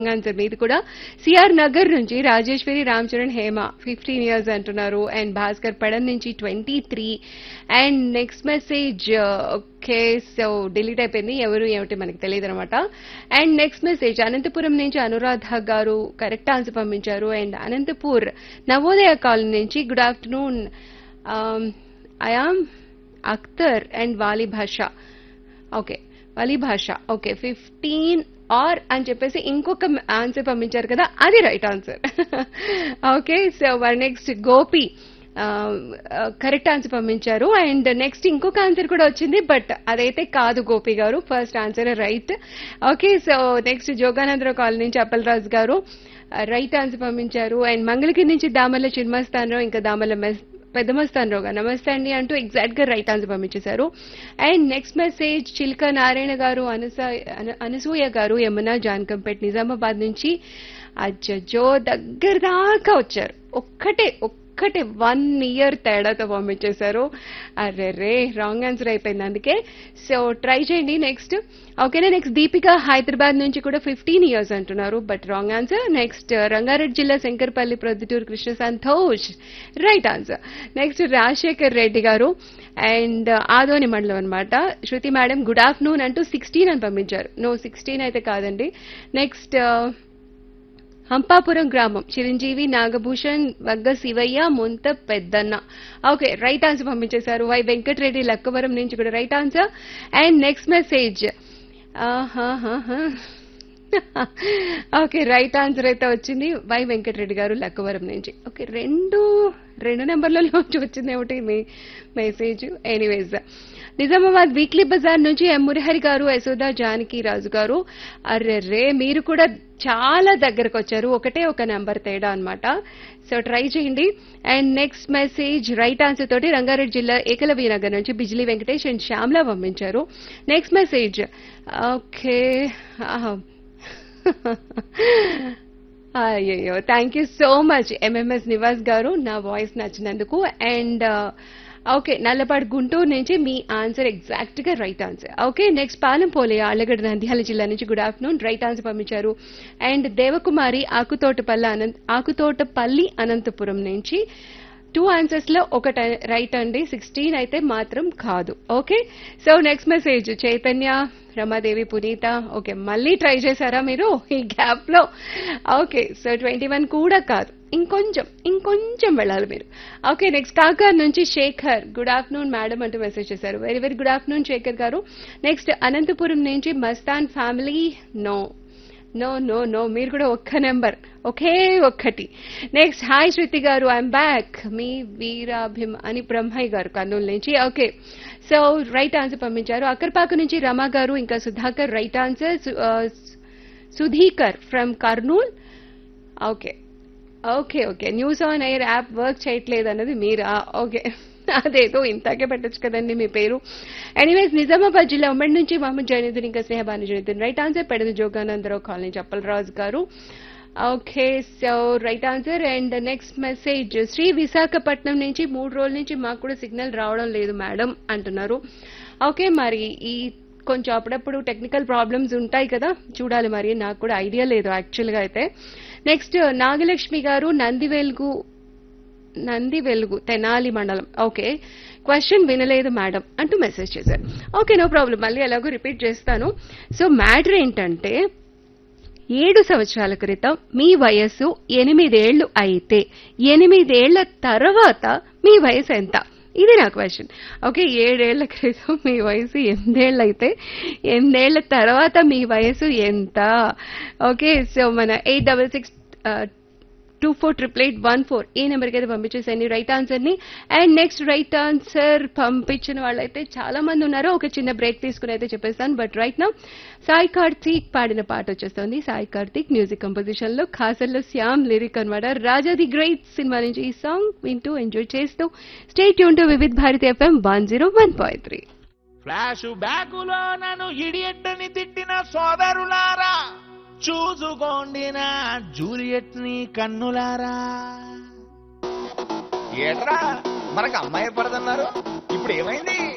answer మీది కూడా CR Nagar నుంచి రాజేశ్వరి రామ్ చరణ్ హేమ ఫిఫ్టీన్ ఇయర్స్ అంటున్నారు అండ్ భాస్కర్ పడన్ నుంచి twenty three and next message okay so delete అయిపోయింది ఎవరు ఏమిటి మనకి తెలియదు అనమాట అండ్ నెక్స్ట్ మెసేజ్ అనంతపురం నుంచి అనురాధ గారు కరెక్ట్ ఆన్సర్ పంపించారు అండ్ అనంతపూర్ నవోదయ కాలనీ నుంచి good afternoon I am Akhtar and Vali Basha okay వలి భాష ఓకే ఫిఫ్టీన్ ఆర్ అని చెప్పేసి ఇంకొక ఆన్సర్ పంపించారు కదా అది రైట్ ఆన్సర్ ఓకే సో వర్ నెక్స్ట్ గోపి కరెక్ట్ ఆన్సర్ పంపించారు అండ్ నెక్స్ట్ ఇంకొక ఆన్సర్ కూడా వచ్చింది బట్ అదైతే కాదు Gopi garu first answer right okay so next Joganandarao colony నుంచి అప్పలరాజు గారు రైట్ ఆన్సర్ పంపించారు అండ్ మంగళగిరి నుంచి దామల్ల చిన్మస్తానరావు ఇంకా దామల్ల మెస్ పెద్దమస్తానరావు గారు నమస్తే అండి అంటూ ఎగ్జాక్ట్ గా రైట్ ఆన్సర్ పంపించేశారు and next message Chilka Narayana garu అనస అన- అనసూయ గారు యమున జాన్కంపేట్ నిజామాబాద్ నుంచి అజ్జో దగ్గర దాకా వచ్చారు ఒక్కటే ఒక్కటే వన్ ఇయర్ తేడాతో పంపించేశారు అరే రే రాంగ్ ఆన్సర్ అయిపోయింది అందుకే సో ట్రై చేయండి నెక్స్ట్ ఓకేనా నెక్స్ట్ దీపిక హైదరాబాద్ నుంచి కూడా ఫిఫ్టీన్ ఇయర్స్ అంటున్నారు but wrong answer next Rangareddy జిల్లా Shankarpally Proddatur Krishna Santosh right answer next Rajasekhar Reddy garu and Adoni మండలం అనమాట శృతి మేడం గుడ్ ఆఫ్టర్నూన్ అంటూ సిక్స్టీన్ అని పంపించారు నో సిక్స్టీన్ అయితే కాదండి నెక్స్ట్ హంపాపురం గ్రామం Chiranjeevi Nagabhushan వగ్గ Shivayya Munta Peddanna okay right answer పంపించేశారు వై వెంకటరెడ్డి లక్కవరం నుంచి కూడా right answer and next message okay right answer అయితే వచ్చింది వై వెంకటరెడ్డి గారు లక్కవరం నుంచి ఓకే రెండు రెండు నెంబర్లలోంచి వచ్చింది ఏమిటి మీ message anyways Nizamabad weekly bazaar నుంచి ఎం మురహరి గారు యశోద జానకి రాజు గారు అర్రెర్రే మీరు కూడా చాలా దగ్గరకు వచ్చారు ఒకటే ఒక నెంబర్ తేడా అన్నమాట సో ట్రై చేయండి and next message right answer తోటి రంగారెడ్డి జిల్లా ఏకలవ్య నగర్ నుంచి బిజిలీ వెంకటేష్ అండ్ శ్యామ్లా పంపించారు నెక్స్ట్ మెసేజ్ ఓకే అయ్యయ్యో thank you so much MMS Nivas garu నా వాయిస్ నచ్చినందుకు అండ్ ఓకే నల్లపాడు గుంటూరు నుంచి మీ ఆన్సర్ ఎగ్జాక్ట్ గా right answer okay next Palem పోలే ఆళ్ళగడ్డ నంద్యాల జిల్లా నుంచి గుడ్ ఆఫ్టర్నూన్ రైట్ ఆన్సర్ పంపించారు అండ్ దేవకుమారి ఆకుతోటపల్లి అనంత ఆకుతోటపల్లి అనంతపురం నుంచి టూ ఆన్సర్స్ లో ఒకటి రైట్ అండి సిక్స్టీన్ అయితే మాత్రం కాదు okay so next message Chaitanya Ramadevi Puneetha okay మళ్ళీ ట్రై చేశారా మీరు ఈ గ్యాప్ లో ఓకే సో ట్వంటీ వన్ కూడా కాదు ఇంకొంచెం ఇంకొంచెం వెళ్ళాలి మీరు ఓకే నెక్స్ట్ కాకర్ నుంచి శేఖర్ గుడ్ ఆఫ్టర్నూన్ మేడం అంటూ మెసేజ్ చేశారు very very good afternoon Shekhar garu next Anantapuram నుంచి Mastan family no no no no మీరు కూడా ఒక్క నెంబర్ ఒకే ఒక్కటి నెక్స్ట్ హాయ్ శృతి గారు ఐఎమ్ బ్యాక్ మీ వీరాభిమ్ అని బ్రహ్మయ్య గారు కర్నూలు నుంచి ఓకే సో రైట్ ఆన్సర్ పంపించారు అక్కర్పాక నుంచి రమా గారు ఇంకా Sudhakar right answer Sudhikar from Kurnool okay okay okay news on air app work చేయట్లేదు అన్నది మీరా ఓకే అదేదో ఇంతకే పెట్టచ్చు కదండి మీ పేరు ఎనీవేస్ నిజామాబాద్ జిల్లా ఉమ్మడి నుంచి మహమ్మద్ జైనుద్దీన్ ఇంకా స్నేహబాను జైనుద్దీన్ రైట్ ఆన్సర్ పెడద Joganandarao colony Chappalaraju garu okay so right answer and next message Sri Visakhapatnam నుంచి మూడు రోజుల నుంచి మాకు కూడా సిగ్నల్ రావడం లేదు మేడం అంటున్నారు ఓకే మరి ఈ కొంచెం అప్పుడప్పుడు టెక్నికల్ ప్రాబ్లమ్స్ ఉంటాయి కదా చూడాలి మరి నాకు కూడా ఐడియా లేదు యాక్చువల్గా అయితే నెక్స్ట్ నాగలక్ష్మి గారు నంది వెలుగు నంది వెలుగు తెనాలి మండలం ఓకే క్వశ్చన్ వినలేదు మేడం అంటూ మెసేజ్ చేశారు ఓకే నో ప్రాబ్లం మళ్ళీ ఎలాగో రిపీట్ చేస్తాను సో మ్యాటర్ ఏంటంటే ఏడు సంవత్సరాల క్రితం మీ వయస్సు ఎనిమిదేళ్లు అయితే ఎనిమిదేళ్ల తర్వాత మీ వయసు ఎంత ఇది నా క్వశ్చన్ ఓకే ఏడేళ్ల క్రితం మీ వయసు ఎనిమిదేళ్ళు అయితే ఎనిమిదేళ్ల తర్వాత మీ వయసు ఎంత ఓకే సో మన eight double six two four triple eight one four ఈ నెంబర్కి అయితే పంపించేసండి రైట్ ఆన్సర్ ని అండ్ నెక్స్ట్ రైట్ ఆన్సర్ పంపించిన వాళ్ళైతే చాలా మంది ఉన్నారు ఒక చిన్న బ్రేక్ తీసుకుని అయితే చెప్పేస్తాను బట్ రైట్ నా సాయి కార్తీక్ పాడిన పాట వచ్చేస్తుంది సాయి కార్తీక్ మ్యూజిక్ కంపోజిషన్ లో ఖాసర్లో శ్యామ్ లిరిక్ అనమాట రాజా ది గ్రేట్ సినిమా నుంచి ఈ సాంగ్ వింటూ ఎంజాయ్ చేస్తూ స్టేట్ యూన్ to Vividh Bharati FM one zero one point three flash బ్యాకులో నన్ను ఇడియట్టని తిట్టిన సోదరులారా చూసుకోండి నా జూలియట్ ని కన్నులారా ఏట్రా మనకు అమ్మాయి పడదన్నారు ఇప్పుడు ఏమైంది